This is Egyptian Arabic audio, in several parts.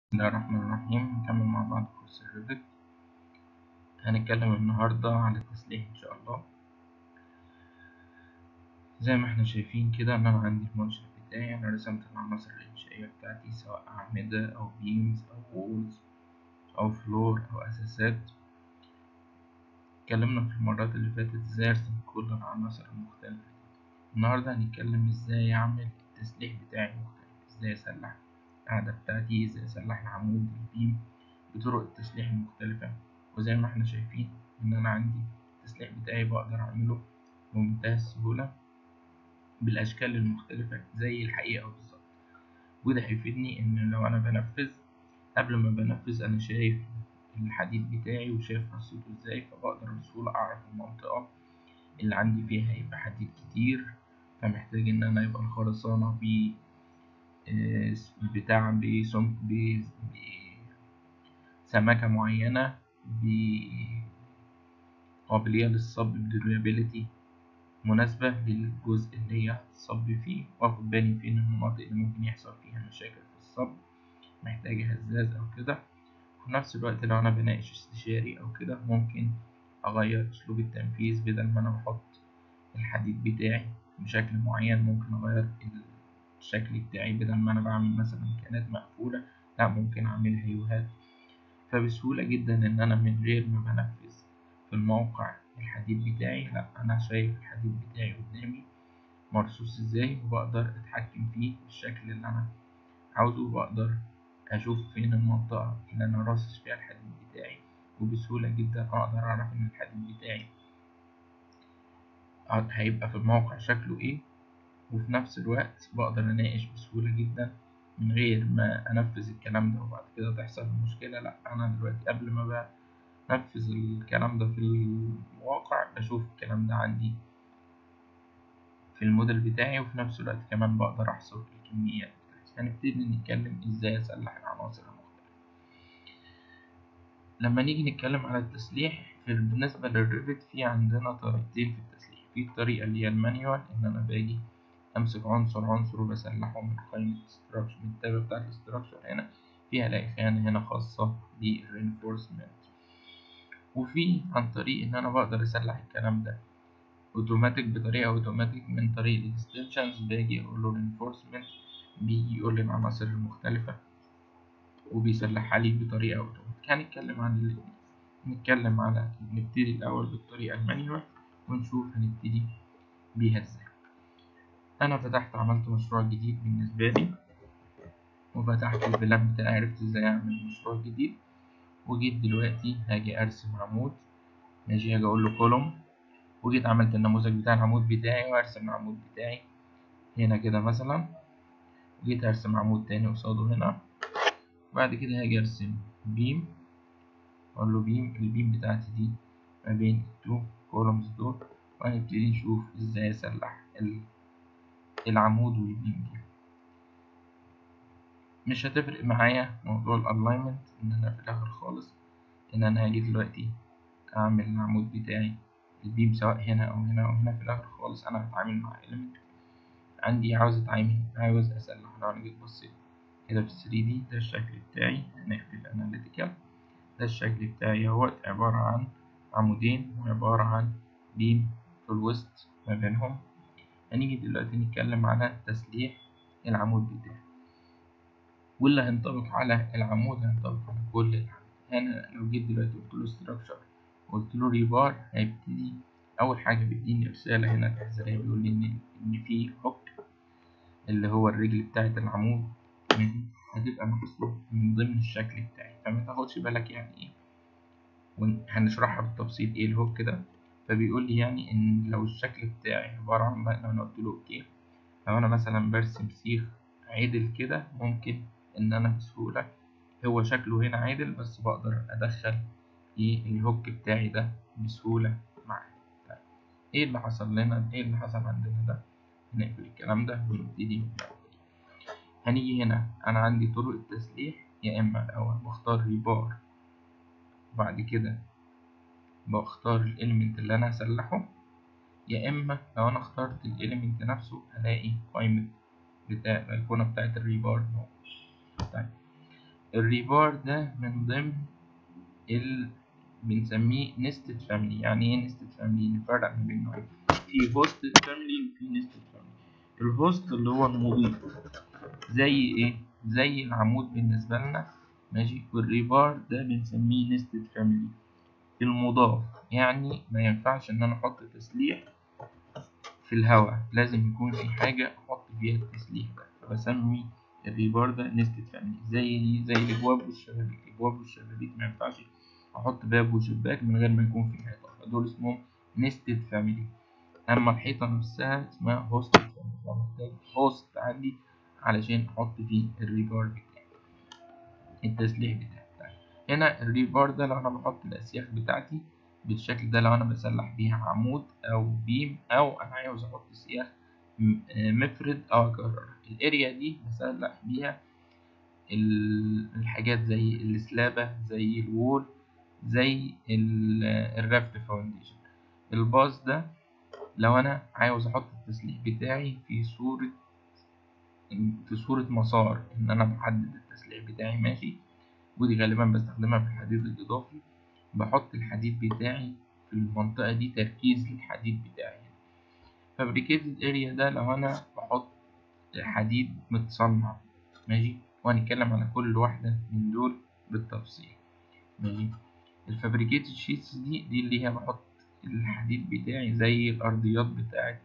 بسم الله الرحمن الرحيم نكمل مع بعض كورس الريفت هنتكلم النهاردة على التسليح إن شاء الله زي ما احنا شايفين كده إن أنا عندي المنشأ بتاعي أنا رسمت العناصر الإنشائية بتاعتي سواء أعمدة أو بيمز أو وولز أو فلور أو أساسات اتكلمنا في المرات اللي فاتت ازاي أرسم كل العناصر المختلفة دي النهاردة هنتكلم ازاي أعمل التسليح بتاعي مختلف ازاي أسلح القاعدة بتاعتي ازاي أسلح العمود البيم بطرق التسليح المختلفة وزي ما احنا شايفين إن أنا عندي التسليح بتاعي بقدر أعمله بمنتهى السهولة بالأشكال المختلفة زي الحقيقة بالظبط وده هيفيدني إن لو أنا بنفذ قبل ما بنفذ أنا شايف الحديد بتاعي وشايف رصيته ازاي فبقدر بسهولة أعرف المنطقة اللي عندي فيها هيبقى حديد كتير فمحتاج إن أنا يبقى الخرسانة ب بتاع بسمك بسمكة معينة بقابلية للصب بديورابيلتي مناسبة للجزء اللي هي هتصب فيه واخد بالي فين المناطق اللي ممكن يحصل فيها مشاكل في الصب محتاجة هزاز أو كده وفي نفس الوقت لو أنا بناقش استشاري أو كده ممكن أغير أسلوب التنفيذ بدل ما أنا بحط الحديد بتاعي بشكل معين ممكن أغير الشكل بتاعي بدل ما أنا بعمل مثلا كانت مقفولة لأ ممكن أعمل هيوهات فبسهولة جدا إن أنا من غير ما بنفذ في الموقع الحديد بتاعي لأ أنا شايف الحديد بتاعي قدامي مرصوص ازاي وبقدر أتحكم فيه بالشكل اللي أنا عاوزه وبقدر أشوف فين المنطقة اللي أنا راصص فيها الحديد بتاعي وبسهولة جدا أقدر أعرف إن الحديد بتاعي هيبقى في الموقع شكله إيه وفي نفس الوقت بقدر أناقش بسهولة جدا من غير ما أنفذ الكلام ده وبعد كده تحصل المشكلة لأ أنا دلوقتي قبل ما بنفذ الكلام ده في الواقع بشوف الكلام ده عندي في الموديل بتاعي وفي نفس الوقت كمان بقدر أحصر الكميات هنبتدي نتكلم ازاي أسلح العناصر المختلفة لما نيجي نتكلم على التسليح بالنسبة للريفت في عندنا طريقتين في التسليح في الطريقة اللي هي المانيوال إن أنا باجي أمسك عنصر عنصر وبسلحه من قائمة استراكشر من التابة بتاعة الاستراكشر هنا فيها ألاقي خانة هنا خاصة بالرينفورسمنت وفي عن طريق إن أنا بقدر أسلح الكلام ده أوتوماتيك بطريقة أوتوماتيك من طريق الإكستنشنز باجي أقول له reinforcement بيجي يقول لي العناصر المختلفة وبيسلحها لي بطريقة أوتوماتيك هنتكلم عن الاتنين نتكلم على نبتدي الأول بالطريقة المانيوال ونشوف هنبتدي بيها ازاي أنا فتحت عملت مشروع جديد بالنسبة لي وفتحت البلان بتاعي عرفت ازاي أعمل مشروع جديد وجيت دلوقتي هاجي أرسم عمود ماشي هاجي أقول له كولوم وجيت عملت النموذج بتاع العمود بتاعي وأرسم العمود بتاعي هنا كده مثلا وجيت أرسم عمود تاني قصاده هنا وبعد كده هاجي أرسم بيم أقول له بيم البيم بتاعتي دي ما بين التو كولومز دول وهنبتدي نشوف ازاي أسلح العمود والبيم دي مش هتفرق معايا موضوع الالاينمنت ان انا في الاخر خالص ان انا هاجي دلوقتي اعمل العمود بتاعي البيم سواء هنا او هنا او هنا في الاخر خالص انا هتعامل مع element عندي عاوز اتعامل عاوز اسلح لو انا جيت بصيت كده في 3 دي ده الشكل بتاعي هنقفل اناليتيكال ده الشكل بتاعي اهوت عبارة عن عمودين وعبارة عن بيم في الوسط ما بينهم هنيجي دلوقتي نتكلم على تسليح العمود بتاعي واللي هينطبق على العمود هينطبق على كل العمود هنا لو جيت دلوقتي قلت له structure قلت له ريبار هيبتدي أول حاجة بيديني رسالة هنا تحذيرية بيقول لي إن إن في هوك اللي هو الرجل بتاعة العمود هتبقى محطوط من ضمن الشكل بتاعي فما تاخدش بالك يعني إيه وهنشرحها بالتفصيل إيه الهوك ده فبيقول لي يعني إن لو الشكل بتاعي عبارة عن لو أنا قلت له أوكي لو أنا مثلا برسم سيخ عدل كده ممكن ان انا بسهولة هو شكله هنا عادل بس بقدر ادخل ايه الهوك بتاعي ده بسهولة معاه طيب. ايه اللي حصل لنا ايه اللي حصل عندنا ده نقفل الكلام ده ونبتدي هنيجي هنا انا عندي طرق التسليح يا اما الاول بختار ريبار بعد كده بختار الاليمنت اللي انا هسلحه يا اما لو انا اخترت الاليمنت نفسه هلاقي قائمة بتاع الأيقونة بتاعت الريبار طيب الريبار ده من ضمن ال بنسميه نستد فاميلي يعني ايه نستد فاميلي نفرق ما بين نوعين في هوست فاميلي وفي نستد فاميلي الهوست اللي هو المضيف زي ايه زي العمود بالنسبة لنا ماشي والريبار ده بنسميه نستد فاميلي المضاف يعني ما ينفعش ان انا احط تسليح في الهواء لازم يكون في حاجة احط فيها التسليح ده فبسمي الريبار ده نستد فاميلي زي زي الابواب والشبابيك الابواب والشبابيك ما ينفعش احط باب وشباك من غير ما يكون في حيطة فدول اسمهم نستد فاميلي اما الحيطة نفسها اسمها هوست فاميلي فمحتاج هوست عندي علشان احط فيه الريبار بتاعي التسليح بتاعي هنا الريبار ده لو انا بحط الاسياخ بتاعتي بالشكل ده لو انا بسلح بيها عمود او بيم او انا عاوز احط سياخ مفرد او اكرر الاريا دي بسلح بيها الحاجات زي السلابة زي الوول زي الرافت فاونديشن الباص ده لو انا عاوز احط التسليح بتاعي في صورة في صورة مسار ان انا بحدد التسليح بتاعي ماشي ودي غالبا بستخدمها في الحديد الاضافي بحط الحديد بتاعي في المنطقة دي تركيز للحديد بتاعي فابريكيتد اريا ده لو انا بحط حديد متصنع ماشي وهنتكلم على كل واحدة من دول بالتفصيل ماشي الفابريكيتد شيتس دي دي اللي هي بحط الحديد بتاعي زي الأرضيات بتاعة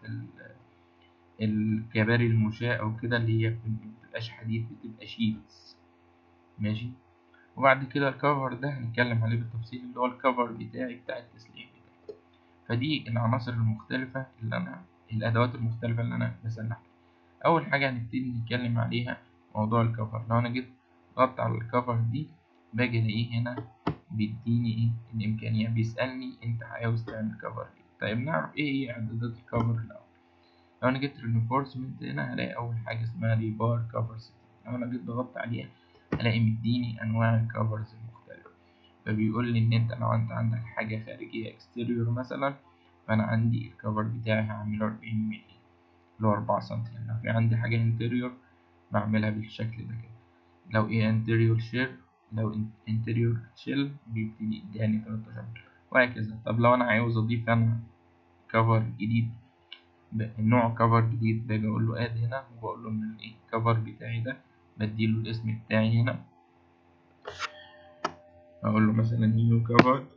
الكباري المشاة أو كده اللي هي مبتبقاش حديد بتبقى شيتس ماشي وبعد كده الكفر ده هنتكلم عليه بالتفصيل اللي هو الكفر بتاعي بتاع التسليح بتاعي فدي العناصر المختلفة اللي أنا الأدوات المختلفة اللي أنا بسلحها أول حاجة هنبتدي نتكلم عليها موضوع الكفر لو أنا جيت ضغطت على الكفر دي باجي ألاقيه هنا بيديني إيه الإمكانية بيسألني أنت عاوز تعمل كفر إيه طيب نعرف إيه هي إعدادات الكفر الأول لو أنا جيت رينفورسمنت هنا هلاقي أول حاجة اسمها ريبار كفر سيتنج لو أنا جيت ضغطت عليها هلاقي مديني أنواع الكفرز المختلفة فبيقول لي إن أنت لو أنت عندك حاجة خارجية اكستيريور مثلا فأنا عندي الكفر بتاعي هعمله أربعين مللي اللي هو أربعة سنتي لو في عندي حاجة انتريور بعملها بالشكل ده كده لو ايه انتريور شير لو انتريور شيل بيبتدي يديهاني تلاتاشر وهكذا طب لو أنا عاوز أضيف أنا كفر جديد نوع كفر جديد باجي أقول له اد هنا وبقول له إن الإيه الكفر بتاعي ده بديله الاسم بتاعي هنا أقول له مثلا نيو كفر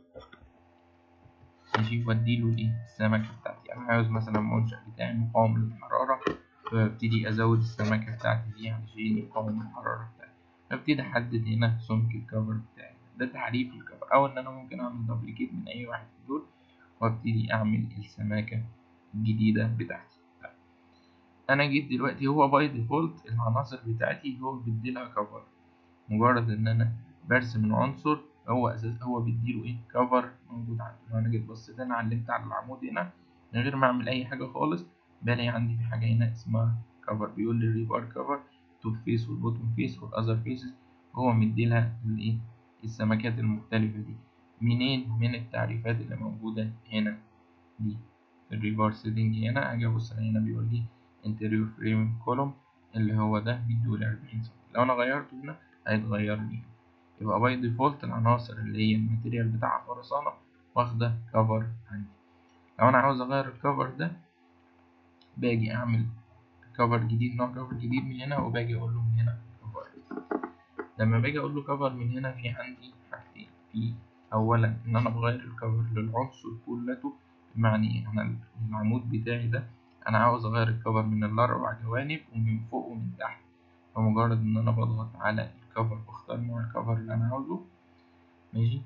ماشي وأديله الإيه السمكة بتاعتي أنا عاوز مثلا المنشأ بتاعي مقاوم للحرارة فببتدي أزود السمكة بتاعتي دي علشان يقاوم الحرارة بتاعتي فابتدي أحدد هنا سمك الكفر بتاعي ده تعريف الكفر أو إن أنا ممكن أعمل دبليكيت من أي واحد من دول وابتدي أعمل السماكة الجديدة بتاعتي أنا جيت دلوقتي هو باي ديفولت العناصر بتاعتي هو بيديلها كفر مجرد إن أنا برسم العنصر هو أساس هو بيديله إيه كفر موجود عندي لو أنا جيت بصيت هنا علمت على العمود هنا من غير ما أعمل أي حاجة خالص بلاقي عندي في حاجة هنا اسمها كفر بيقول لي ريبار كفر توب فيس والبوتوم فيس والأذر فيسز هو مديلها الإيه السمكات المختلفة دي منين من التعريفات اللي موجودة هنا دي في الريبار سيتنج هنا أجي أبص هنا بيقول لي interior frame column اللي هو ده بيدولي أربعين سم لو أنا غيرته هنا هيتغير لي يبقى باي ديفولت العناصر اللي هي الماتيريال بتاعها خرسانة واخدة كفر عندي لو أنا عاوز أغير الكفر ده باجي أعمل كفر جديد نوع كفر جديد من هنا وباجي أقول له من هنا كفر لما باجي أقول له كفر من هنا في عندي حاجتين في أولا إن أنا بغير الكفر للعنصر كلته بمعنى أنا العمود بتاعي ده أنا عاوز أغير الكفر من الأربع جوانب ومن فوق ومن تحت فمجرد إن أنا بضغط على الكفر بختار نوع الكفر اللي أنا عاوزه ماشي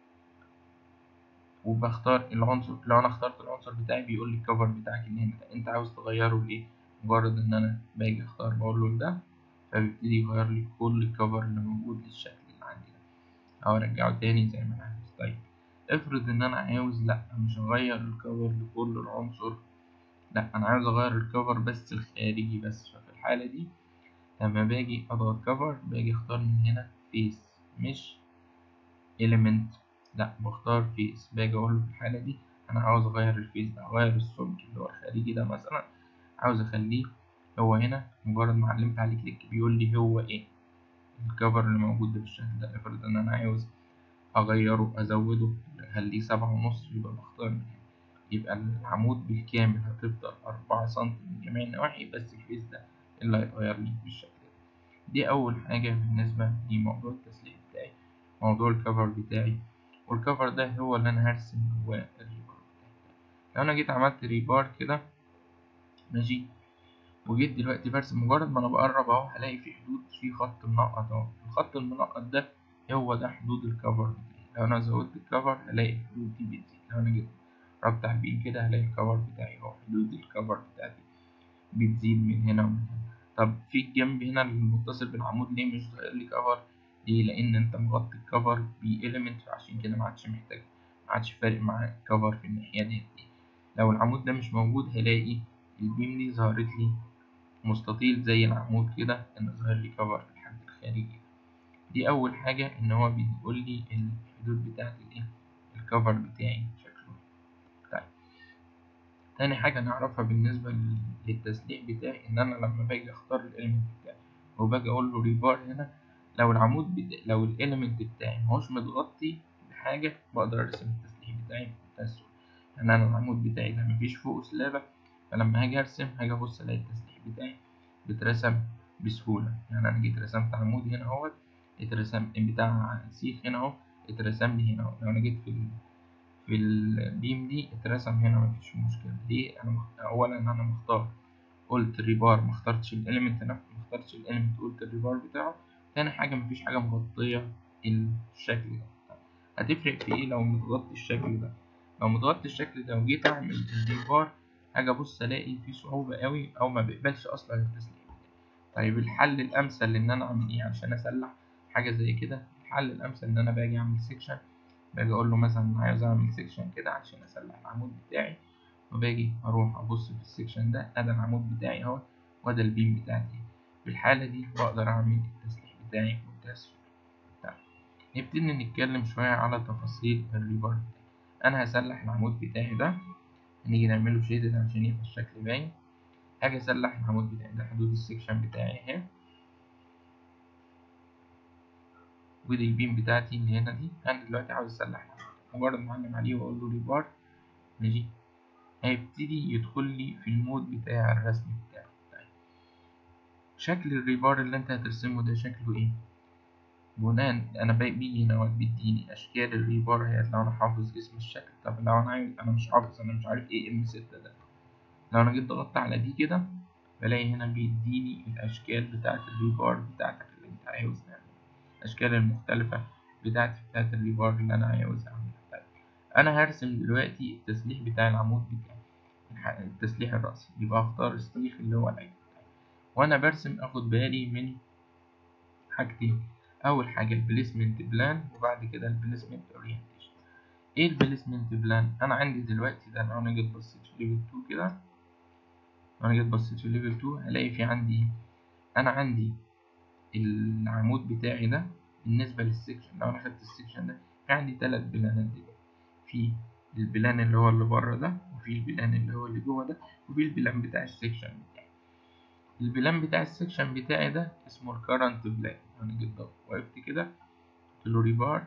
وبختار العنصر لو أنا اخترت العنصر بتاعي بيقول لي الكفر بتاعك اللي هنا ده أنت عاوز تغيره لإيه مجرد إن أنا باجي أختار بقول له ده فبيبتدي يغير لي كل الكفر اللي موجود للشكل اللي عندي ده أو أرجعه تاني زي ما أنا عاوز طيب افرض إن أنا عاوز لأ مش هغير الكفر لكل العنصر لأ أنا عاوز أغير الكفر بس الخارجي بس ففي الحالة دي لما باجي أضغط كفر باجي أختار من هنا فيس مش element لأ بختار فيس باجي أقول له في الحالة دي أنا عاوز أغير الفيس ده أغير السمك اللي هو الخارجي ده مثلا عاوز أخليه هو هنا مجرد ما علمت عليه كليك بيقول لي هو إيه الكفر اللي موجود ده بالشكل ده افرض ان انا عاوز اغيره ازوده اخليه سبعة ونص يبقى بختار من هنا يبقى العمود بالكامل هتفضل أربعة سم من جميع النواحي بس الفيس ده اللي هيتغير لي بالشكل ده دي أول حاجة بالنسبة لموضوع التسليح بتاعي موضوع الكفر بتاعي والكفر ده هو اللي أنا هرسم جواه الريبار بتاعي لو أنا جيت عملت ريبار كده ماشي وجيت دلوقتي برسم مجرد ما أنا بقرب أهو هلاقي في حدود في خط منقط أهو الخط المنقط ده هو ده حدود الكفر بتاعي لو أنا زودت الكفر هلاقي الحدود دي بتزيد لو أنا جيت ربط على البين كده هلاقي الكفر بتاعي اهو حدود الكفر بتاعتي بتزيد من هنا ومن هنا طب في الجنب هنا المتصل بالعمود ليه مش ظاهر لي كفر ليه لان انت مغطي الكفر بإيليمنت فعشان كده ما عادش محتاج ما عادش فارق معاك كفر في الناحية دي لو العمود ده مش موجود هلاقي البيم دي ظهرت لي مستطيل زي العمود كده ان ظاهر لي كفر في الحد الخارجي دي اول حاجة ان هو بيقول لي الحدود بتاعت الايه الكفر بتاعي تاني حاجة نعرفها بالنسبة للتسليح بتاعي إن أنا لما باجي أختار الإليمنت بتاعي وباجي أقول له ريبار هنا لو العمود بتا... لو الإليمنت بتاعي مهوش متغطي بحاجة بقدر أرسم التسليح بتاعي بمنتهى السهولة يعني أنا العمود بتاعي ده مفيش فوقه سلابة فلما هاجي أرسم هاجي أبص ألاقي التسليح بتاعي بيترسم بسهولة يعني أنا جيت رسمت عمود هنا أهوت اترسم بتاع سيخ هنا أهو اترسم لي هنا أهو لو أنا جيت في ال... في البيم دي اترسم هنا مفيش مشكلة ليه أنا مخ... أولا أنا مختار قلت الريبار مختارتش الإليمنت أنا مختارتش الإليمنت قلت الريبار بتاعه تاني حاجة مفيش حاجة مغطية الشكل ده هتفرق في إيه لو متغطي الشكل ده لو متغطي الشكل ده وجيت أعمل الريبار هاجي أبص ألاقي فيه صعوبة قوي أو ما بيقبلش أصلا التسليح طيب الحل الأمثل إن أنا أعمل إيه عشان أسلح حاجة زي كده الحل الأمثل إن أنا باجي أعمل سيكشن باجي اقول له مثلا عايز اعمل سيكشن كده عشان اسلح العمود بتاعي وباجي اروح ابص في السيكشن ده ادي العمود بتاعي اهو وده البيم بتاعتي في الحالة دي بقدر اعمل التسليح بتاعي بمنتهى السهولة طيب نبتدي نتكلم شوية على تفاصيل الريبار انا هسلح العمود بتاعي ده هنيجي نعمله شيدد عشان يبقى الشكل باين هاجي اسلح العمود بتاعي ده حدود السيكشن بتاعي اهي ودي البيم بتاعتي اللي هنا دي انا دلوقتي عاوز اسلح مجرد ما اعلم عليه واقول له ريبار ماشي هيبتدي يدخل لي في المود بتاع الرسم بتاعي طيب. شكل الريبار اللي انت هترسمه ده شكله ايه بناء انا بيجي هنا بيديني اشكال الريبار هي لو انا حافظ اسم الشكل طب لو انا عايز انا مش حافظ انا مش عارف ايه ام ستة ده لو انا جيت ضغطت على دي كده بلاقي هنا بيديني الاشكال بتاعت الريبار بتاعتك اللي انت عاوز تعملها الاشكال المختلفة بتاعت بتاعت الريبار اللي انا عاوز اعملها طيب. انا هرسم دلوقتي التسليح بتاع العمود بتاعي التسليح الرأسي يبقى اختار السيخ اللي هو الايمن وانا برسم اخد بالي من حاجتين اول حاجة البليسمنت بلان وبعد كده البليسمنت اورينتيشن ايه البليسمنت بلان انا عندي دلوقتي ده لو انا جيت بصيت في ليفل 2 كده لو انا جيت بصيت في ليفل 2 هلاقي في عندي انا عندي العمود بتاعي ده بالنسبة للسكشن لو انا خدت السكشن ده في عندي تلات بلانات دلوقتي في البلان اللي هو اللي بره ده وفي البلان اللي هو اللي جوه ده وفي البلان بتاع السكشن بتاعي البلان بتاع السكشن بتاعي ده اسمه الكرنت بلان انا جيت وقفت كده قلت له ريبار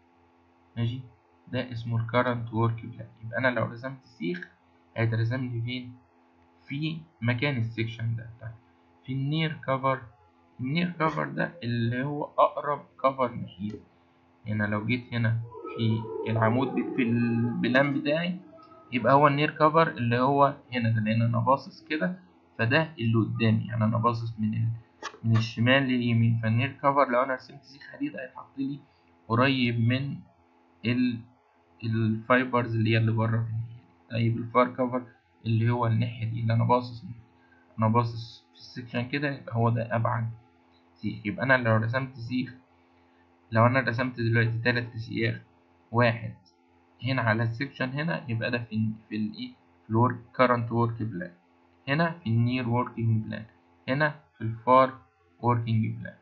ماشي ده اسمه الكرنت ورك بلان يبقى انا لو رسمت سيخ هيترسم لي فين في مكان السكشن ده طيب في النير كفر النير كفر ده اللي هو اقرب كفر ناحيته هنا لو جيت هنا في العمود في البلان بتاعي يبقى هو النير كفر اللي هو هنا ده لان انا باصص كده فده اللي قدامي يعني انا باصص من ال... من الشمال لليمين فالنير كفر لو انا رسمت سيخ حديد هيتحط لي قريب من ال... الفايبرز اللي هي اللي بره في الناحيه طيب الفار كفر اللي هو الناحيه دي اللي انا باصص انا باصص في السكشن كده يبقى هو ده ابعد سيخ يبقى انا لو رسمت سيخ لو انا رسمت دلوقتي تلات سياخ واحد هنا على السكشن هنا يبقى ده في في الايه في الورك كارنت ورك بلان هنا في النير وركينج بلان هنا في الفار وركينج بلان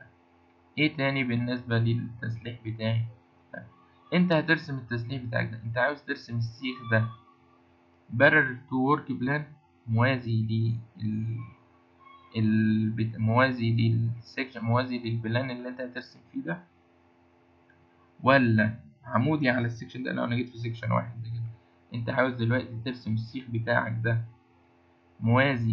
ايه تاني بالنسبة للتسليح بتاعي طيب. انت هترسم التسليح بتاعك ده انت عاوز ترسم السيخ ده بارل تو ورك بلان موازي لل موازي للسكشن موازي للبلان اللي انت هترسم فيه ده ولا عمودي على السكشن ده لو انا جيت في سكشن واحد ده كده انت عاوز دلوقتي ترسم السيخ بتاعك ده موازي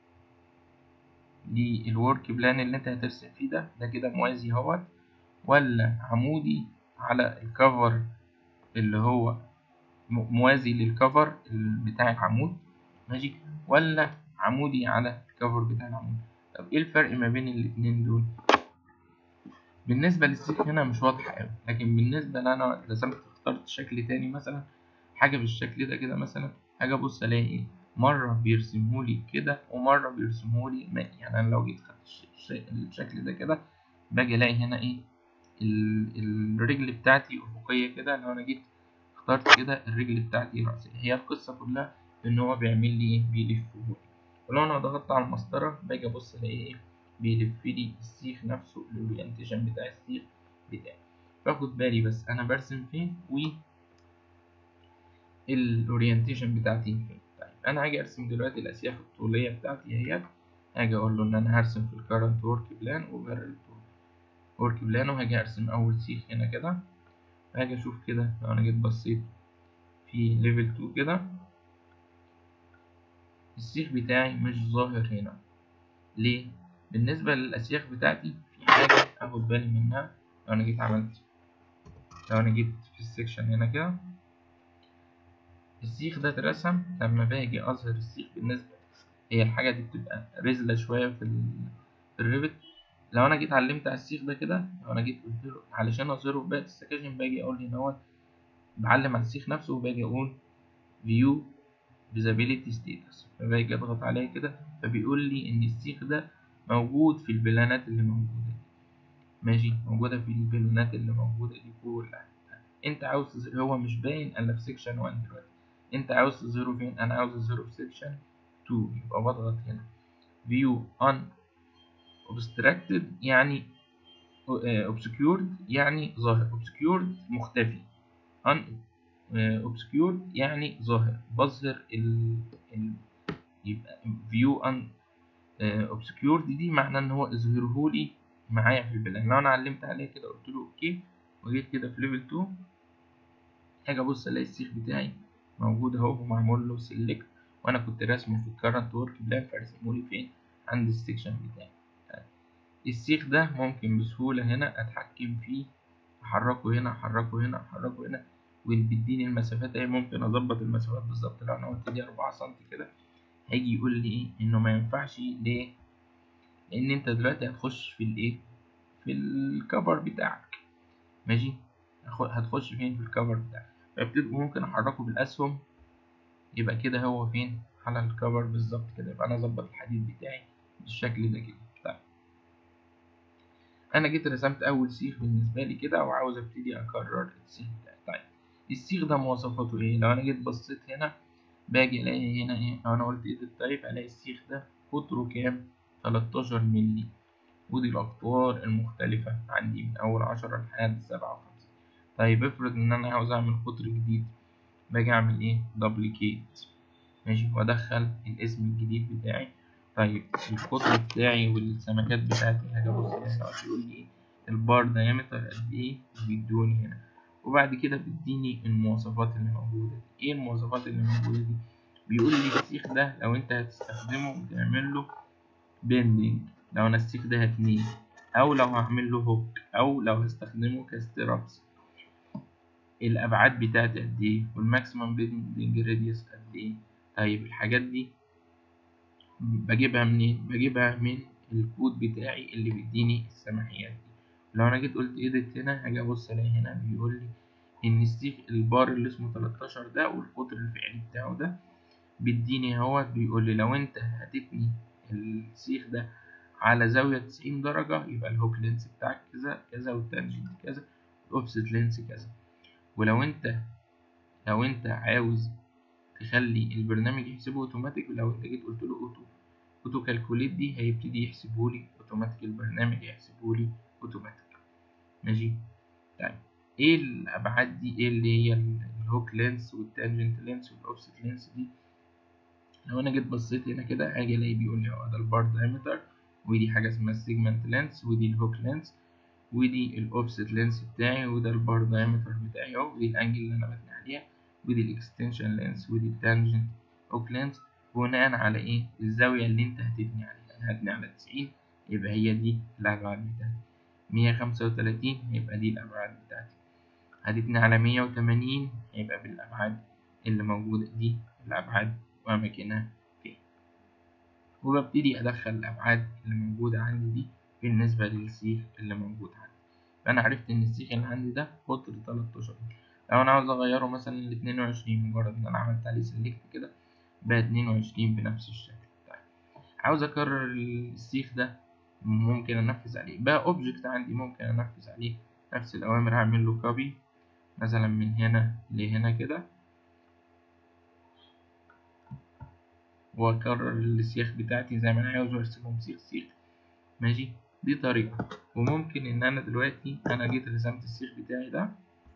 للورك بلان اللي انت هترسم فيه ده ده كده موازي اهوت ولا عمودي على الكفر اللي هو موازي للكفر بتاع العمود ماشي ولا عمودي على الكفر بتاع العمود طب ايه الفرق ما بين الاتنين دول بالنسبة للسيخ هنا مش واضحة أوي لكن بالنسبة لأنا رسمت اخترت شكل تاني مثلا حاجة بالشكل ده كده مثلا حاجة أبص ألاقي إيه مرة بيرسمهولي كده ومرة بيرسمهولي مائي يعني أنا لو جيت خدت الشكل ده كده باجي ألاقي هنا إيه الرجل بتاعتي أفقية كده لو أنا جيت اخترت كده الرجل بتاعتي رأسية هي القصة كلها إن هو بيعمل لي إيه بيلفهولي ولو أنا ضغطت على المسطرة باجي أبص ألاقي إيه بيلف لي السيخ نفسه الأورينتيشن بتاع السيخ بتاعي باخد بالي بس أنا برسم فين و الأورينتيشن بتاعتي فين طيب أنا هاجي أرسم دلوقتي الأسياخ الطولية بتاعتي اهيت هاجي أقول له إن أنا هرسم في الكرنت ورك بلان وبرل ورك بلان وهاجي أرسم أول سيخ هنا كده هاجي أشوف كده لو أنا جيت بصيت في ليفل 2 كده السيخ بتاعي مش ظاهر هنا ليه؟ بالنسبة للأسياخ بتاعتي في حاجة أخد بالي منها لو أنا جيت عملت لو أنا جيت في السكشن هنا كده السيخ ده اترسم لما باجي أظهر السيخ بالنسبة هي الحاجة دي بتبقى رزلة شوية في, ال... في الريفت لو أنا جيت علمت على السيخ ده كده لو أنا جيت قلت له علشان أظهره في باقي السكاشن باجي أقول إن هو بعلم على السيخ نفسه وباجي أقول view visibility status فباجي أضغط عليه كده فبيقول لي إن السيخ ده موجود في البلانات اللي موجودة ماشي موجودة في البلانات اللي موجودة دي كلها انت عاوز تظهر هو مش باين الا في سيكشن 1 دلوقتي انت عاوز تظهره فين انا عاوز اظهره في سيكشن 2 يبقى بضغط هنا view on obstructed يعني obscured يعني ظاهر obscured مختفي on obscured يعني ظاهر بظهر ال, ال يبقى view on obscured دي معناه ان هو اظهرهولي معايا في البلان لو انا علمت عليه كده قلت له اوكي وجيت كده في ليفل 2 هاجي ابص الاقي السيخ بتاعي موجود اهو ومعمول له سيلكت وانا كنت راسمه في الكرنت ورك بلان فرسمهولي فين عند السكشن بتاعي السيخ ده ممكن بسهولة هنا اتحكم فيه احركه هنا احركه هنا احركه هنا وبيديني المسافات اهي ممكن اظبط المسافات بالظبط لو انا قلت دي 4 سم كده هيجي يقول لي ايه انه ما ينفعش ليه لان انت دلوقتي هتخش في الايه في الكفر بتاعك ماشي هتخش فين في الكفر بتاعك فابتدي ممكن احركه بالاسهم يبقى كده هو فين على الكفر بالظبط كده يبقى انا اظبط الحديد بتاعي بالشكل ده كده طيب انا جيت رسمت اول سيخ بالنسبه لي كده وعاوز ابتدي اكرر السيخ بتاعي طيب السيخ ده مواصفاته ايه لو انا جيت بصيت هنا باجي الاقي هنا ايه لو انا قلت ايه الطيب الاقي السيخ ده قطره كام 13 مللي ودي الاقطار المختلفة عندي من اول عشرة لحد سبعة وخمسين طيب افرض ان انا عاوز اعمل قطر جديد باجي اعمل ايه دبليكيت ماشي وادخل الاسم الجديد بتاعي طيب القطر بتاعي والسمكات بتاعتي هاجي ابص هنا يقول لي ايه البار دايمتر قد ايه بيدوني هنا وبعد كده بيديني المواصفات اللي موجودة دي ايه المواصفات اللي موجودة دي بيقول لي السيخ ده لو انت هتستخدمه بتعمل له بيندنج لو انا السيخ ده هتنيه او لو هعمل له هوك او لو هستخدمه كسترابس الابعاد بتاعتي قد ايه والماكسيمم بيندنج راديوس قد ايه طيب الحاجات دي بجيبها منين بجيبها من الكود بتاعي اللي بيديني السماحيات دي لو انا جيت قلت ايديت هنا هاجي ابص الاقي هنا بيقول لي ان السيخ البار اللي اسمه 13 ده والقطر الفعلي بتاعه ده بيديني اهوت بيقول لي لو انت هتتني السيخ ده على زاوية 90 درجة يبقى الهوك لينس بتاعك كذا كذا والتانجنت كذا الاوفست لينس كذا ولو انت لو انت عاوز تخلي البرنامج يحسبه اوتوماتيك لو انت جيت قلت له اوتو اوتو كالكوليت دي هيبتدي يحسبه لي اوتوماتيك البرنامج يحسبه لي اوتوماتيك ماشي طيب ايه الابعاد دي ايه اللي هي الهوك لينس والتانجنت لينس والاوفست لينس دي لو انا جيت بصيت هنا كده هاجي الاقي بيقول لي اه ده البار دايمتر ودي حاجة اسمها السيجمنت لينس ودي الهوك لينس ودي الاوفست لينس بتاعي وده البار دايمتر بتاعي اهو ودي الانجل اللي انا ببني عليها ودي الاكستنشن لينس ودي التانجنت هوك لينس بناء على ايه الزاوية اللي انت هتبني عليها انا هبني على تسعين يبقى هي دي الابعاد بتاعتي مية خمسة وتلاتين يبقى دي الابعاد بتاعتي هتبني على مية وتمانين يبقى بالابعاد اللي موجودة دي الابعاد واماكنها فين وببتدي ادخل الابعاد اللي موجودة عندي دي بالنسبة للسيخ اللي موجود عندي فأنا عرفت إن السيخ اللي عندي ده قطر تلاتاشر لو أنا عاوز أغيره مثلا لاتنين وعشرين مجرد إن أنا عملت عليه سيلكت كده بقى اتنين وعشرين بنفس الشكل طيب عاوز أكرر السيخ ده ممكن أنفذ عليه بقى أوبجكت عندي ممكن أنفذ عليه نفس الأوامر هعمل له كوبي مثلا من هنا لهنا كده وأكرر السياخ بتاعتي زي ما أنا عاوز وأرسمهم سيخ سيخ ماشي دي طريقة وممكن إن أنا دلوقتي أنا جيت رسمت السيخ بتاعي ده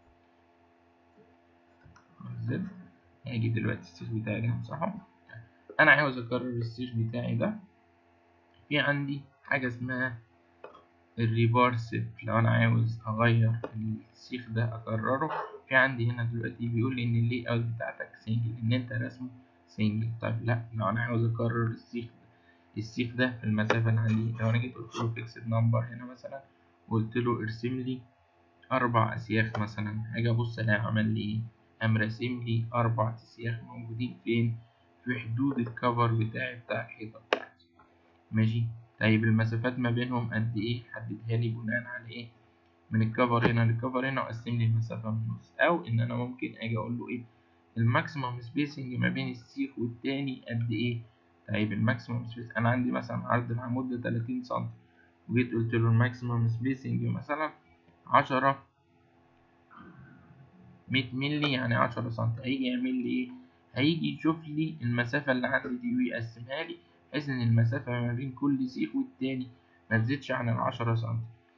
زد هاجي دلوقتي السيخ بتاعي ده همسحه أنا عاوز أكرر السيخ بتاعي ده في عندي حاجة اسمها الريبار سيت لو أنا عاوز أغير السيخ ده أكرره في عندي هنا دلوقتي بيقول لي إن اللي أوت بتاعتك سنجل إن أنت رسمه سنجل طيب لأ لو أنا عاوز أكرر السيخ ده السيخ ده في المسافة اللي عندي لو أنا جيت قلت له فيكسد نمبر هنا مثلا وقلت له ارسم لي أربع أسياخ مثلا هاجي أبص ألاقي عمل لي إيه قام راسم لي أربع أسياخ موجودين فين في حدود الكفر بتاعي بتاع الحيطة بتاعتي ماشي طيب المسافات ما بينهم قد إيه حددها لي بناء على إيه من الكفر هنا للكفر هنا وقسم لي المسافة من النص أو إن أنا ممكن أجي أقول له إيه الماكسيمم سبيسنج ما بين السيخ والتاني قد إيه طيب الماكسيمم سبيس انا عندي مثلا عرض العمود ده 30 سم وجيت قلت له الماكسيمم سبيسنج مثلا 10 100 مللي يعني 10 سم هيجي يعمل لي ايه هيجي يشوف لي المسافة اللي عندي دي ويقسمها لي بحيث ان المسافة ما بين كل سيخ والتاني ما تزيدش عن العشرة سم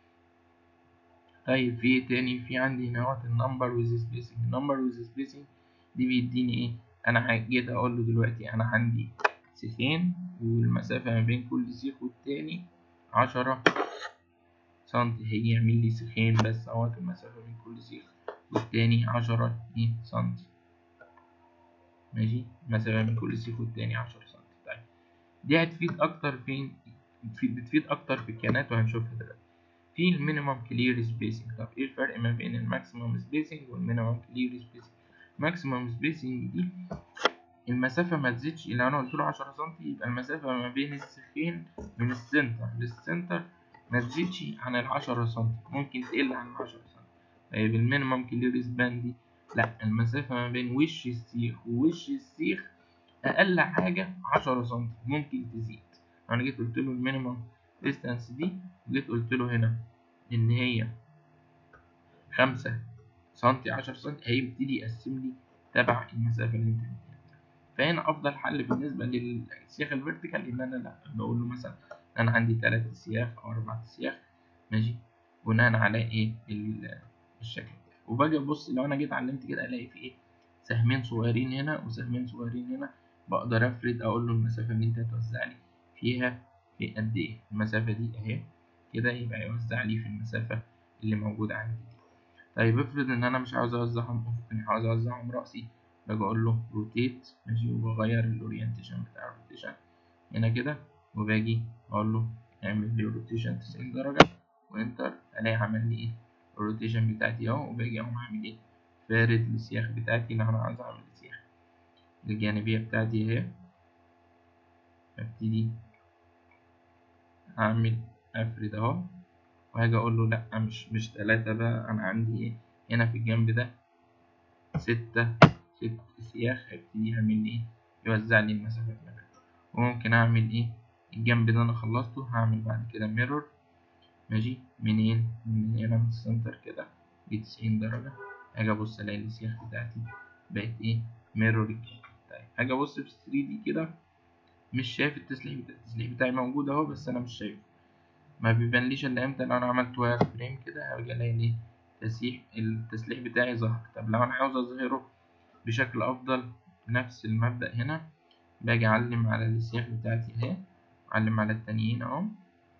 طيب في ايه تاني في عندي هنا اهوت النمبر ويز سبيسنج النمبر ويز سبيسنج دي بيديني ايه انا جيت اقول له دلوقتي انا عندي سيخين والمسافة ما بين كل سيخ والتاني عشرة سنتي هيجي يعمل لي سيخين بس اهوت المسافة بين كل سيخ والتاني عشرة ايه سنتي ماشي المسافة بين كل سيخ والتاني عشرة سنتي طيب دي هتفيد أكتر فين بتفيد أكتر في الكيانات وهنشوفها دلوقتي في المينيمم كلير سبيسنج طب ايه الفرق ما بين الماكسيمم سبيسنج والمينيمم كلير سبيسنج الماكسيمم سبيسنج دي المسافة ما تزيدش لو أنا قلت له عشرة سنتي يبقى المسافة ما بين السيخين من السنتر للسنتر ما تزيدش عن العشرة سنتي ممكن تقل عن العشرة سنتي طيب المينيمم كلير سبان دي لأ المسافة ما بين وش السيخ ووش السيخ أقل حاجة عشرة سنتي ممكن تزيد أنا جيت قلت له المينيمم ديستانس دي وجيت قلت له هنا إن هي خمسة سنتي عشرة سنتي هيبتدي يقسم لي تبع المسافة اللي أنت مديها فهنا افضل حل بالنسبه للسياخ الفيرتيكال ان انا لا بقول له مثلا انا عندي ثلاث سياخ او اربع سياخ ماشي بناء على ايه الشكل وباجي ابص لو انا جيت علمت كده الاقي في ايه سهمين صغيرين هنا وسهمين صغيرين هنا بقدر افرد اقول له المسافه اللي انت هتوزع لي فيها في قد ايه المسافه دي اهي كده يبقى يوزع لي في المسافه اللي موجوده عندي دي طيب افرض ان انا مش عاوز اوزعهم افقي عاوز اوزعهم راسي باجي اقول له روتيت ماشي وبغير الاورينتيشن بتاع الروتيشن هنا كده وباجي اقول له اعمل لي روتيشن 90 درجة وانتر الاقي عمل لي ايه الروتيشن بتاعتي اهو وباجي اقوم اعمل ايه فارد السياخ بتاعتي لو انا عاوز اعمل سياخ الجانبية بتاعتي اهي ابتدي اعمل افرد اهو وهاجي اقول له لا مش مش تلاتة بقى انا عندي ايه هنا في الجنب ده ستة ست سياخ هيبتدي يعمل لي ايه يوزع لي المسافات ما بينهم وممكن اعمل ايه الجنب ده انا خلصته هعمل بعد كده ميرور ماشي منين من هنا من السنتر كده بتسعين درجة اجي ابص الاقي السياخ بتاعتي بقت ايه ميرور طيب اجي ابص في 3 دي كده مش شايف التسليح بتاعي التسليح بتاعي موجود اهو بس انا مش شايفه ما بيبانليش الا امتى لو انا عملت واير فريم كده هرجع الاقي ايه تسليح التسليح بتاعي ظهر طب لو انا عاوز اظهره بشكل افضل نفس المبدأ هنا باجي اعلم على السياخ بتاعتي اهي اعلم على التانيين اهو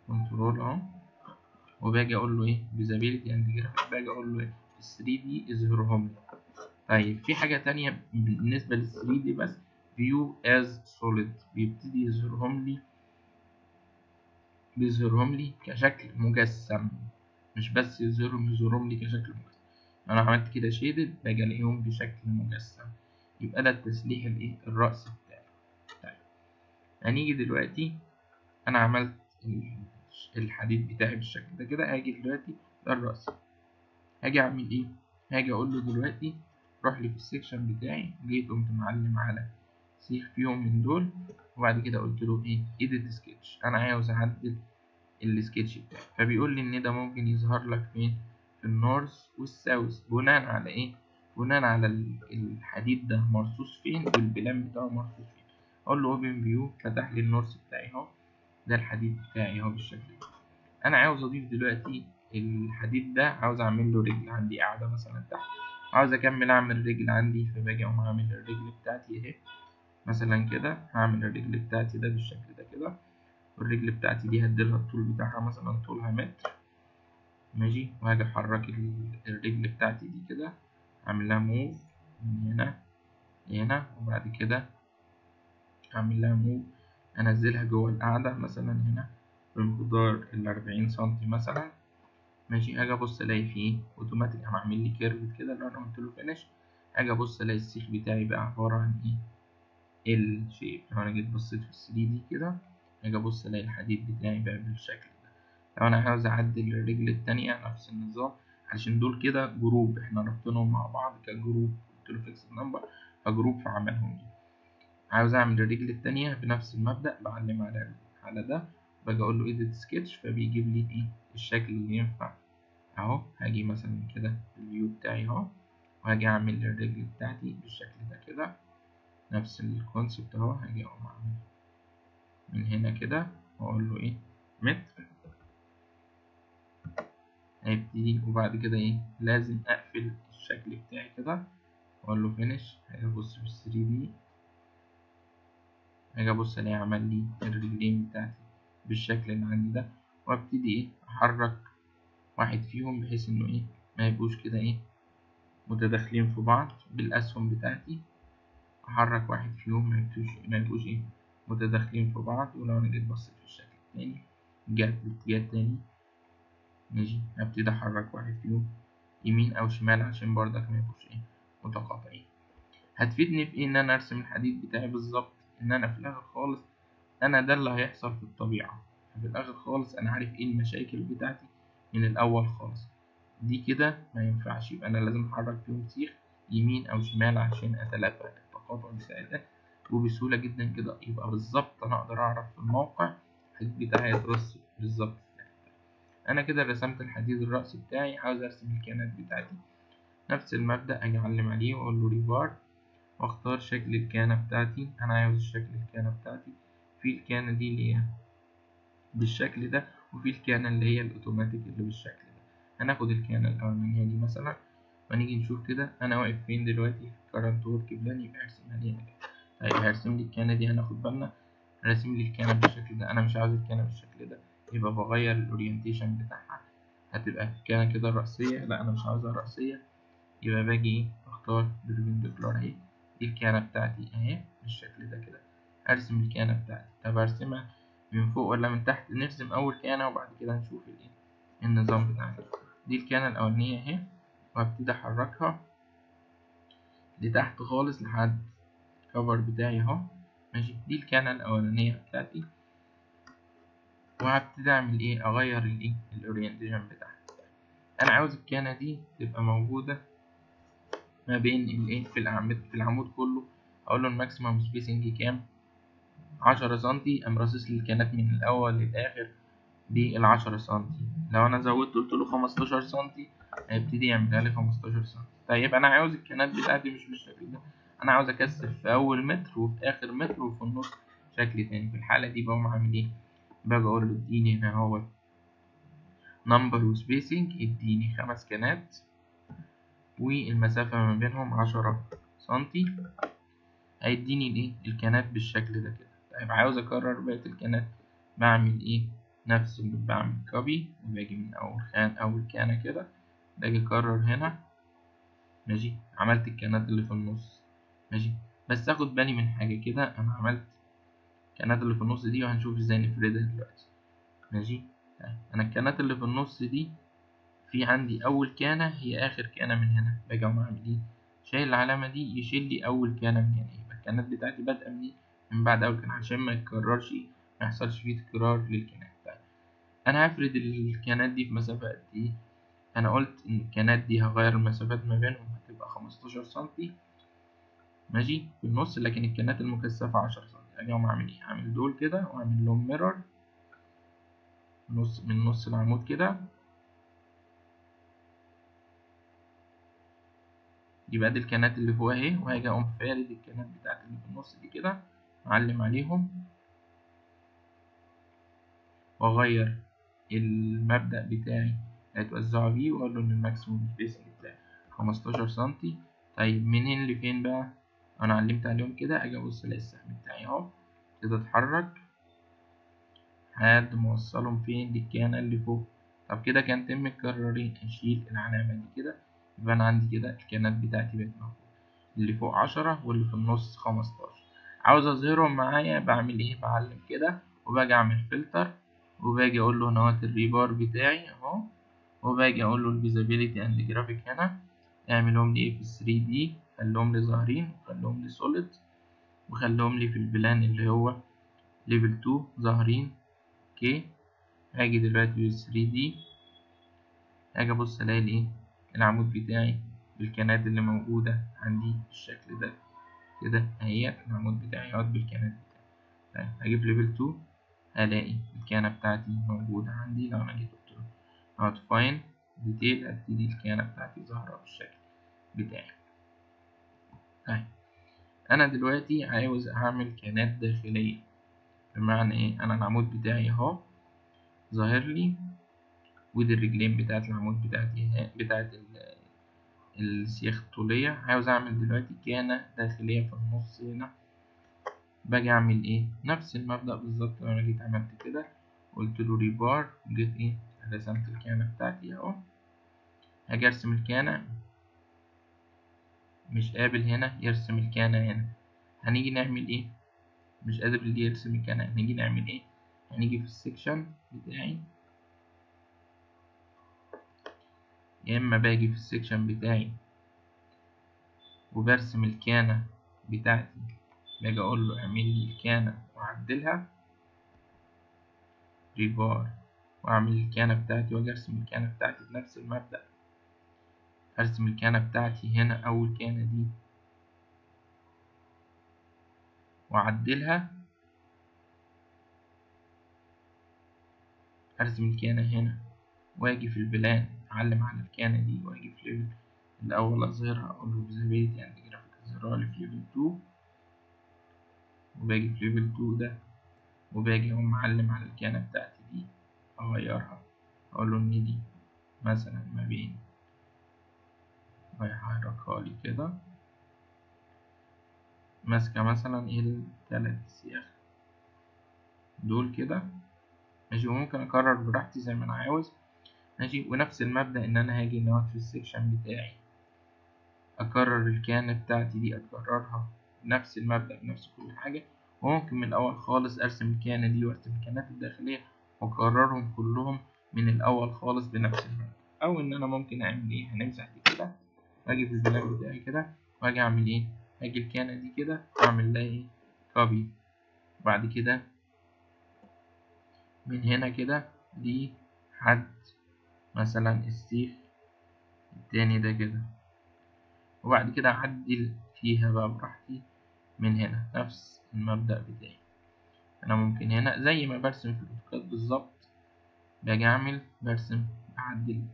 كنترول اهو وباجي اقول له ايه فيزابيلتي اند جرافيك باجي اقول له ايه 3 دي اظهرهم لي طيب في حاجة تانية بالنسبة لل 3 دي بس view as solid بيبتدي يظهرهم لي بيظهرهم لي كشكل مجسم مش بس يظهرهم يظهرهم لي كشكل مجسم انا عملت كده شيدد باجي الاقيهم بشكل مجسم يبقى ده التسليح الايه الرأس بتاعي طيب هنيجي دلوقتي انا عملت الحديد بتاعي بالشكل ده كده هاجي دلوقتي ده الرأس هاجي اعمل ايه هاجي اقول له دلوقتي روح لي في السكشن بتاعي جيت قمت معلم على سيخ فيهم من دول وبعد كده قلت له ايه edit sketch انا عاوز اعدل السكتش بتاعي فبيقول لي ان ده ممكن يظهر لك فين في النورث والساوث بناء على ايه بناء على الحديد ده مرصوص فين والبلان بتاعه مرصوص فين اقول له اوبن فيو فتح لي النورث بتاعي اهو ده الحديد بتاعي اهو بالشكل ده انا عاوز اضيف دلوقتي الحديد ده عاوز اعمل له رجل عندي قاعده مثلا تحت عاوز اكمل اعمل رجل عندي فباجي اقوم اعمل الرجل بتاعتي اهي مثلا كده هعمل الرجل بتاعتي ده بالشكل ده كده والرجل بتاعتي دي هديلها الطول بتاعها مثلا طولها متر ماشي وهاجي احرك الرجل بتاعتي دي كده اعمل لها موف من هنا لهنا وبعد كده اعمل لها موف انزلها جوه القاعدة مثلا هنا بمقدار الأربعين سنتي مثلا ماشي هاجي ابص الاقي فيه اوتوماتيك قام عامل لي كيرف كده اللي انا قلت له فينش هاجي ابص الاقي السيخ بتاعي بقى عبارة عن ايه ال شيب لو انا جيت بصيت في الثري دي كده هاجي ابص الاقي الحديد بتاعي بقى بالشكل ده لو انا عاوز اعدل الرجل التانية نفس النظام علشان دول كده جروب احنا ربطناهم مع بعض كجروب قلت له فيكس نمبر فجروب فعملهم دي عاوز اعمل الرجل التانية بنفس المبدأ بعلم على على ده باجي اقول له edit sketch فبيجيب لي ايه الشكل اللي ينفع اهو هاجي مثلا كده الفيو بتاعي اهو وهاجي اعمل الرجل بتاعتي بالشكل ده كده نفس الكونسبت اهو هاجي اقوم اعمل من هنا كده واقول له ايه متر هيبتدي وبعد كده ايه لازم اقفل الشكل بتاعي كده واقول له فينش هاجي ابص في الثري دي هاجي ابص الاقي عمل لي الرجلين بتاعتي بالشكل اللي عندي ده وابتدي ايه احرك واحد فيهم بحيث انه ايه ما يبقوش كده ايه متداخلين في بعض بالاسهم بتاعتي احرك واحد فيهم ما يبقوش ما يبقوش ايه متداخلين في بعض ولو انا جيت بصيت في الشكل التاني رجعت الاتجاه التاني ماشي هبتدي احرك واحد فيهم يمين او شمال عشان برضك ما يبقوش ايه متقاطعين هتفيدني في ايه ان انا ارسم الحديد بتاعي بالظبط ان انا في الاخر خالص انا ده اللي هيحصل في الطبيعة في الاخر خالص انا عارف ايه المشاكل بتاعتي من الاول خالص دي كده ما ينفعش يبقى انا لازم احرك فيهم سيخ يمين او شمال عشان اتلافى التقاطع بتاعي ده وبسهولة جدا كده يبقى بالظبط انا اقدر اعرف في الموقع الحديد بتاعي يترص بالظبط انا كده رسمت الحديد الرأسي بتاعي عاوز ارسم الكيانات بتاعتي نفس المبدأ اجي اعلم عليه واقول له ريبار واختار شكل الكيانة بتاعتي انا عاوز شكل الكيانة بتاعتي في الكيانة دي اللي هي بالشكل ده وفي الكيانة اللي هي الاوتوماتيك اللي بالشكل ده هناخد الكيانة الاولانية دي مثلا ونيجي نشوف كده انا واقف فين دلوقتي في current work plan يبقى هرسمها لي هنا طيب هرسم لي الكيانة دي هناخد بالنا راسم لي الكيانة بالشكل ده انا مش عاوز الكيانة بالشكل ده يبقى بغير الاورينتيشن بتاعها هتبقى كان كده رأسية لا أنا مش عاوزها رأسية يبقى باجي أختار بالبندكلار أهي دي الكيانة بتاعتي أهي بالشكل ده كده أرسم الكيانة بتاعتي طب أرسمها من فوق ولا من تحت نرسم أول كيانة وبعد كده نشوف الإيه النظام بتاعنا دي الكيانة الأولانية أهي وهبتدي أحركها لتحت خالص لحد الكفر بتاعي أهو ماشي دي الكيانة الأولانية بتاعتي وهبتدي اعمل ايه اغير الايه الاورينتيشن بتاعها انا عاوز الكيانة دي تبقى موجودة ما بين الايه في العمود في العمود كله اقول له الماكسيمم سبيسنج كام عشرة سنتي قام راصص لي الكيانات من الاول للاخر بالعشرة سنتي لو انا زودت قلت له خمستاشر سنتي هيبتدي يعملها لي خمستاشر سنتي طيب انا عاوز الكيانات بتاعتي مش بالشكل ده انا عاوز اكثف في اول متر وفي اخر متر وفي النص شكل تاني في الحالة دي بقوم عامل ايه باجي اقول له اديني هنا هو نمبر وسبيسنج اديني خمس كانات والمسافة ما بينهم عشرة سنتي هيديني الايه الكانات بالشكل ده كده طيب عاوز اكرر بقية الكانات بعمل ايه نفس اللي بعمل كوبي وباجي من أول خان أول كانة كده باجي أكرر هنا ماشي عملت الكانات اللي في النص ماشي بس اخد بالي من حاجة كده أنا عملت الكانات اللي في النص دي وهنشوف ازاي نفردها دلوقتي ماشي طيب أنا الكانات اللي في النص دي في عندي أول كانة هي آخر كانة من هنا باجي أقوم أعمل إيه شايل العلامة دي يشيل لي أول كانة من هنا يبقى الكانات بتاعتي بادئة من من بعد أول كانة عشان ما يتكررش ما يحصلش فيه تكرار للكانات طيب أنا هفرد الكانات دي في مسافة قد إيه أنا قلت إن الكانات دي هغير المسافات ما بينهم هتبقى خمستاشر سنتي ماشي في النص لكن الكانات المكثفة عشرة سنتي أجي أقوم أعمل إيه أعمل دول كده وأعمل لهم ميرور نص من نص العمود كده يبقى دي الكانات اللي فوق اهي وهاجي اقوم فارد الكانات بتاعت اللي في النص دي كده اعلم عليهم واغير المبدأ بتاعي هيتوزعوا بيه واقول له ان الماكسيموم سبيسنج بتاعي خمستاشر سنتي طيب منين لفين بقى انا علمت عليهم كده اجي ابص الاقي السهم بتاعي اهو كده اتحرك لحد ما اوصلهم فين للكيانة اللي فوق طب كده كان تم متكررين اشيل العلامة دي كده يبقى أنا عندي كده الكيانات بتاعتي بقت موجودة اللي فوق عشرة واللي في النص خمستاشر عاوز أظهرهم معايا بعمل إيه بعلم كده وباجي أعمل فلتر وباجي أقول له هنا الريبار بتاعي أهو وباجي أقول له الفيزابيليتي أند جرافيك هنا اعملهم لي إيه في 3 دي خليهم لي ظاهرين وخليهم لي سوليد وخليهم لي في البلان اللي هو ليفل 2 ظاهرين اوكي هاجي دلوقتي في 3 دي هاجي أبص ألاقي الإيه العمود بتاعي بالكنات اللي موجودة عندي بالشكل ده كده اهي العمود بتاعي اهوت بالكنات بتاعي هجيب ليفل 2 هلاقي الكيانة بتاعتي موجودة عندي لو انا جيت قلت له اهوت فاين ديتيل هتبتدي الكيانة بتاعتي ظاهرة بالشكل بتاعي طيب انا دلوقتي عاوز اعمل كيانات داخلية بمعنى ايه انا العمود بتاعي اهو ظاهر لي ودي الرجلين بتاعت العمود بتاعتي بتاعت السياخ الطولية عاوز أعمل دلوقتي كيانة داخلية في النص هنا باجي أعمل إيه نفس المبدأ بالظبط لو أنا جيت عملت كده قلت له ريبار جيت إيه رسمت الكيانة بتاعتي أهو هاجي أرسم الكيانة مش قابل هنا يرسم الكيانة هنا هنيجي نعمل إيه مش قادر اللي يرسم الكيانة هنيجي نعمل إيه هنيجي في السكشن بتاعي يا اما باجي في السكشن بتاعي وبرسم الكيانة بتاعتي باجي اقول له اعمل لي الكيانة واعدلها ريبار واعمل الكيانة بتاعتي واجي ارسم الكيانة بتاعتي بنفس المبدأ ارسم الكيانة بتاعتي هنا اول كيانة دي واعدلها ارسم الكيانة هنا واجي في البلان اعلم على الكيانة دي واجي في ليفل الاول اظهرها اقول له فيزابيليتي اند جرافيك اظهرها لي في ليفل 2 وباجي في ليفل 2 ده وباجي اقوم معلم على الكيانة بتاعتي دي اغيرها اقول له ان دي مثلا ما بين ويحركها لي كده ماسكة مثلا التلات سياخ دول كده ماشي وممكن اكرر براحتي زي ما انا عاوز ماشي ونفس المبدأ ان انا هاجي نقعد في السكشن بتاعي اكرر الكيانة بتاعتي دي اكررها نفس المبدأ بنفس كل حاجة وممكن من الاول خالص ارسم الكيانة دي وارسم الكيانات الداخلية واكررهم كلهم من الاول خالص بنفس المبدأ او ان انا ممكن اعمل ايه هنمسح دي كده واجي في البلان بتاعي كده واجي اعمل ايه هاجي الكيانة دي كده واعمل لها ايه كوبي وبعد كده من هنا كده دي حد مثلا السيخ التاني ده كده وبعد كده أعدل فيها بقى براحتي من هنا نفس المبدأ بتاعي أنا ممكن هنا زي ما برسم في الأوتوكاد بالظبط باجي أعمل برسم أعدل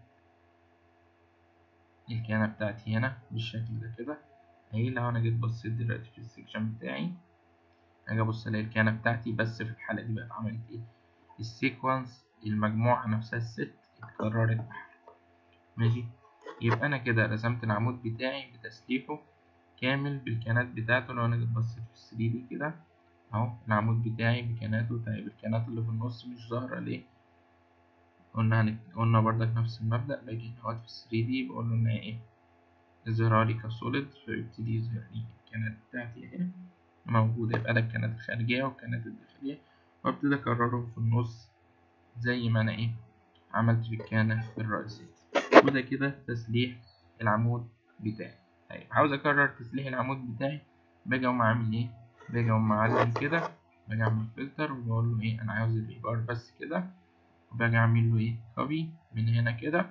الكيانة بتاعتي هنا بالشكل ده كده أهي لو أنا جيت بصيت دلوقتي في السكشن بتاعي أجي أبص ألاقي الكيانة بتاعتي بس في الحالة دي بقت عملت إيه السيكونس المجموعة نفسها الست اتكررت ماشي يبقى انا كده رسمت العمود بتاعي بتسليحه كامل بالكيانات بتاعته لو انا جيت بصيت في الثري دي كده اهو العمود بتاعي بكياناته طيب الكيانات اللي في النص مش ظاهرة ليه قلنا هنك... قلنا برضك نفس المبدأ باجي هنا في 3 دي بقول له إن هي إيه يظهرها لي كسوليد فيبتدي يظهر لي الكانات بتاعتي أهي موجودة يبقى ده الكانات الخارجية والكانات الداخلية وأبتدي أكررهم في النص زي ما أنا إيه عملت في الكانة الرئيسية وده كده تسليح العمود بتاعي طيب عاوز أكرر تسليح العمود بتاعي باجي أقوم عامل إيه باجي أقوم معلم كده باجي أعمل فلتر وبقول له إيه أنا عاوز الريبار بس كده وباجي أعمل له إيه كوبي من هنا كده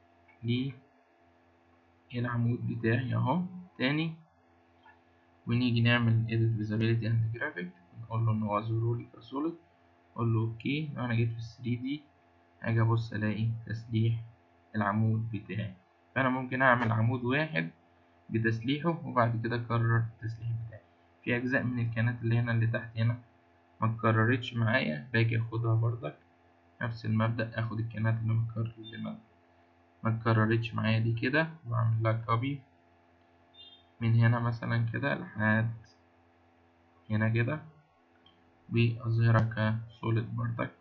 للعمود بتاعي أهو تاني ونيجي نعمل edit visibility and graphic نقول له إن هو ظهورلي كسوليد أقول له أوكي لو أنا جيت في 3 دي أجي أبص ألاقي تسليح العمود بتاعي فأنا ممكن أعمل عمود واحد بتسليحه وبعد كده أكرر التسليح بتاعي في أجزاء من الكانات اللي هنا اللي تحت هنا ما اتكررتش معايا باجي أخدها برضك نفس المبدأ أخد الكانات اللي مكرر اللي ما ما اتكررتش معايا دي كده وأعمل لها كوبي من هنا مثلا كده لحد هنا كده وأظهرها كسوليد برضك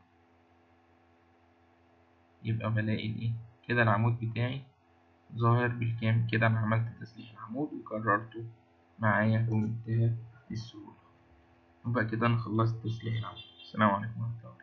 يبقى بلاقي الايه كده العمود بتاعي ظاهر بالكامل كده انا عملت تسليح العمود وكررته معايا بمنتهى السهولة وبقى كده انا خلصت تسليح العمود السلام عليكم ورحمة الله